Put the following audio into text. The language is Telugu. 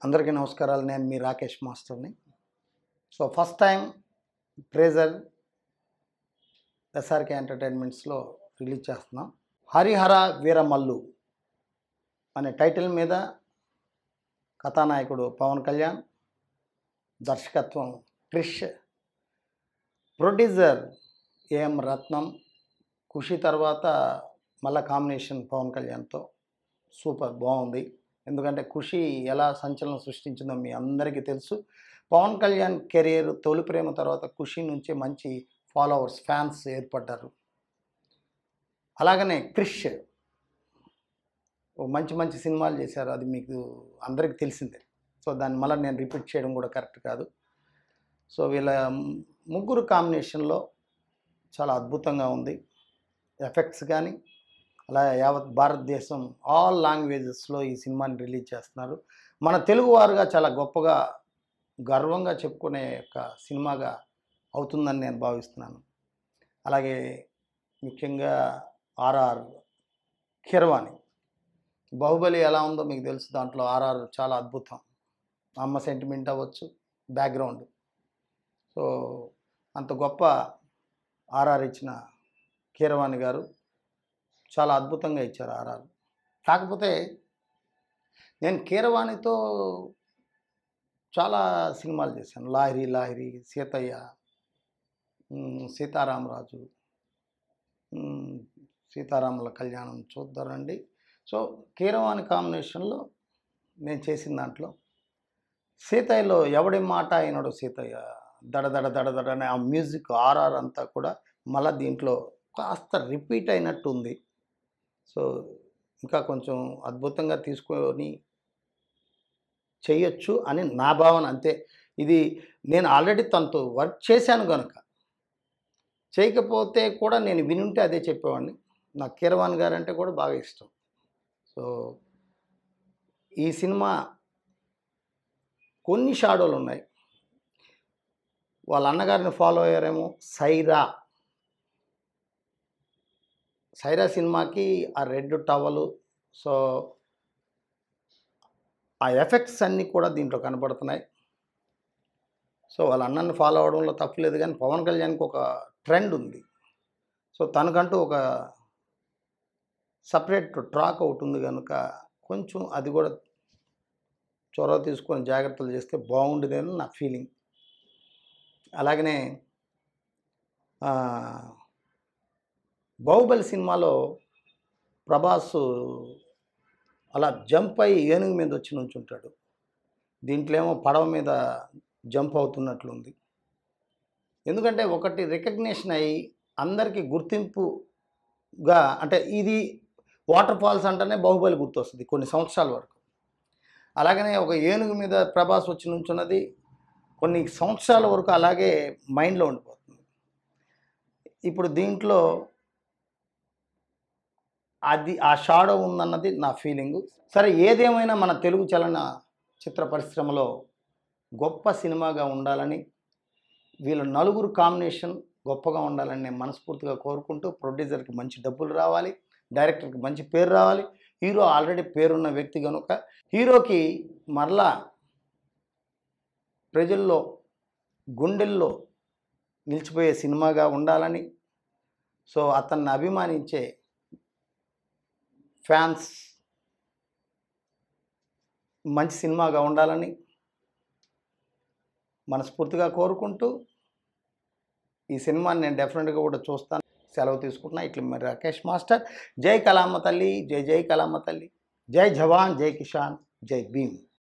అందరికీ నమస్కారాలు నేను మీ రాకేష్ మాస్టర్ని so first time treasure SRK ఎంటర్టైన్మెంట్స్లో రిలీజ్ చేస్తున్నాం హరిహర వీరమల్లు అనే టైటిల్ మీద కథానాయకుడు పవన్ కళ్యాణ్ దర్శకత్వం క్రిష్ ప్రొడ్యూసర్ ఏఎం రత్నం ఖుషి తర్వాత మళ్ళా కాంబినేషన్ పవన్ కళ్యాణ్తో సూపర్ బాగుంది ఎందుకంటే ఖుషి ఎలా సంచలనం సృష్టించిందో మీ అందరికీ తెలుసు పవన్ కళ్యాణ్ కెరీర్ తొలి ప్రేమ తర్వాత ఖుషి నుంచి మంచి ఫాలోవర్స్ ఫ్యాన్స్ ఏర్పడ్డారు అలాగనే క్రిష్ ఓ మంచి మంచి సినిమాలు చేశారు అది మీకు అందరికీ తెలిసిందే సో దాన్ని మళ్ళీ నేను రిపీట్ చేయడం కూడా కరెక్ట్ కాదు సో వీళ్ళ ముగ్గురు కాంబినేషన్లో చాలా అద్భుతంగా ఉంది ఎఫెక్ట్స్ కానీ అలా యావత్ భారతదేశం ఆల్ లాంగ్వేజెస్లో ఈ సినిమాని రిలీజ్ చేస్తున్నారు మన తెలుగువారుగా చాలా గొప్పగా గర్వంగా చెప్పుకునే యొక్క సినిమాగా అవుతుందని నేను భావిస్తున్నాను అలాగే ముఖ్యంగా ఆర్ఆర్ కిరవాణి బాహుబలి ఎలా ఉందో మీకు తెలుసు దాంట్లో ఆర్ఆర్ చాలా అద్భుతం అమ్మ సెంటిమెంట్ అవ్వచ్చు బ్యాక్గ్రౌండ్ సో అంత గొప్ప ఆర్ఆర్ ఇచ్చిన కీరవాణి గారు చాలా అద్భుతంగా ఇచ్చారు ఆర్ఆర్ కాకపోతే నేను కీరవాణితో చాలా సినిమాలు చేశాను లాహిరి లాహిరి సీతయ్య ఉమ్, సీతారామరాజు ఉమ్, సీతారాముల కళ్యాణం చూద్దారండి సో కీరవాణి కాంబినేషన్లో నేను చేసిన దాంట్లో సీతయ్యలో ఎవడి మాట అయినాడు సీతయ్య దడ దడ దడ దడ అనే ఆ మ్యూజిక్ ఆర్ఆర్ అంతా కూడా మళ్ళీ దీంట్లో కాస్త రిపీట్ అయినట్టు ఉంది సో ఇంకా కొంచెం అద్భుతంగా తీసుకొని చేయొచ్చు అని నా భావన అంతే ఇది నేను ఆల్రెడీ తనతో వర్క్ చేశాను కనుక చేయకపోతే కూడా నేను వినుంటే అదే చెప్పేవాడిని నాకు కీరవాణి గారు అంటే కూడా బాగా ఇష్టం సో ఈ సినిమా కొన్ని షాడోలు ఉన్నాయి వాళ్ళ అన్నగారిని ఫాలో అయ్యారేమో సైరా సైరా సినిమాకి ఆ రెడ్ టవలు సో ఆ ఎఫెక్ట్స్ అన్నీ కూడా దీంట్లో కనపడుతున్నాయి సో వాళ్ళ అన్నని ఫాలో అవడంలో తప్పులేదు కానీ పవన్ కళ్యాణ్కి ఒక ట్రెండ్ ఉంది సో తనకంటూ ఒక సపరేట్ ట్రాక్ ఒకటి ఉంది కనుక కొంచెం అది కూడా చొరవ తీసుకొని జాగ్రత్తలు చేస్తే బాగుండేదని నా ఫీలింగ్ అలాగనే ఆ, బాహుబలి సినిమాలో ప్రభాస్ అలా జంప్ అయ్యి ఏనుగు మీద వచ్చి నుంచుంటాడు దీంట్లో ఏమో పడవ మీద జంప్ అవుతున్నట్లుంది ఎందుకంటే ఒకటి రికగ్నేషన్ అయ్యి అందరికీ గుర్తింపుగా అంటే ఇది వాటర్ ఫాల్స్ అంటేనే బాహుబలి గుర్తొస్తుంది కొన్ని సంవత్సరాల వరకు అలాగనే ఒక ఏనుగు మీద ప్రభాస్ వచ్చి నుంచున్నది కొన్ని సంవత్సరాల వరకు అలాగే మైండ్లో ఉండిపోతుంది ఇప్పుడు దీంట్లో అది ఆ షాడో ఉందన్నది నా ఫీలింగు సరే ఏదేమైనా మన తెలుగు చలన చిత్ర పరిశ్రమలో గొప్ప సినిమాగా ఉండాలని వీళ్ళ నలుగురు కాంబినేషన్ గొప్పగా ఉండాలని నేను మనస్ఫూర్తిగా కోరుకుంటూ ప్రొడ్యూసర్కి మంచి డబ్బులు రావాలి డైరెక్టర్కి మంచి పేరు రావాలి హీరో ఆల్రెడీ పేరున్న వ్యక్తి కనుక హీరోకి మరలా ప్రజల్లో గుండెల్లో నిలిచిపోయే సినిమాగా ఉండాలని సో అతన్ని అభిమానించే ఫ్యాన్స్ మంచి సినిమాగా ఉండాలని మనస్ఫూర్తిగా కోరుకుంటూ ఈ సినిమాని నేను డెఫినెట్గా కూడా చూస్తాను సెలవు తీసుకుంటున్నా ఇట్లా మరి రాకేష్ మాస్టర్ జై కలామ తల్లి జై జై కలామ తల్లి జై జవాన్ జై కిషాన్ జై భీమ్